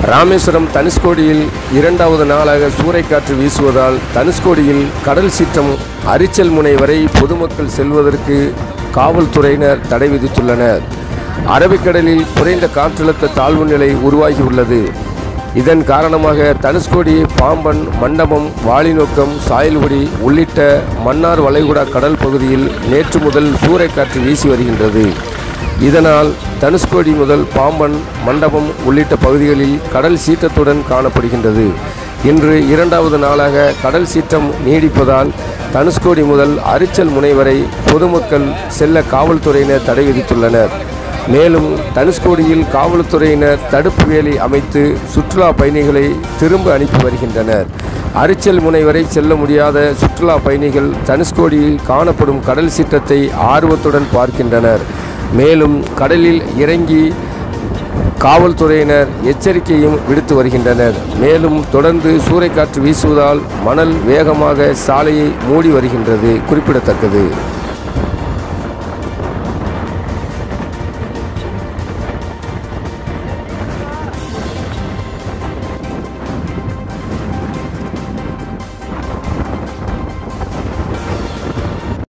ராமேஸ்வரம் தனுஷ்கோடியில் இரண்டாவது நாளாக சூறைக்காற்று வீசுவதால் தனுஷ்கோடியில் கடல் சீற்றம் அரிச்சல் முனை வரை பொதுமக்கள் செல்வதற்கு காவல்துறையினர் தடை விதித்துள்ளனர் அரபிக்கடலில் குறைந்த காற்றழுத்த தாழ்வு நிலை உருவாகியுள்ளது இதன் காரணமாக தனுஷ்கோடி பாம்பன் மண்டபம் வாலிநோக்கம் சாயல்குடி உள்ளிட்ட மன்னார் வளைகுடா கடல் பகுதியில் நேற்று முதல் சூறைக்காற்று வீசி வருகின்றது இதனால் தனுஷ்கோடி முதல் பாம்பன் மண்டபம் உள்ளிட்ட பகுதிகளில் கடல் சீற்றத்துடன் காணப்படுகின்றது இன்று இரண்டாவது நாளாக கடல் சீற்றம் நீடிப்பதால் தனுஷ்கோடி முதல் அரிச்சல் முனை வரை பொதுமக்கள் செல்ல காவல்துறையினர் தடை விதித்துள்ளனர் மேலும் தனுஷ்கோடியில் காவல்துறையினர் தடுப்பு வேலி அமைத்து சுற்றுலா பயணிகளை திரும்ப அனுப்பி வருகின்றனர் அரிச்சல் முனை வரை செல்ல முடியாத சுற்றுலா பயணிகள் தனுஷ்கோடியில் காணப்படும் கடல் சீற்றத்தை ஆர்வத்துடன் பார்க்கின்றனர் மேலும் கடலில் இறங்கி காவல்துறையினர் எச்சரிக்கையும் விடுத்து வருகின்றனர் மேலும் தொடர்ந்து சூறைக்காற்று வீசுவதால் மணல் வேகமாக சாலையை மூடி வருகின்றது குறிப்பிடத்தக்கது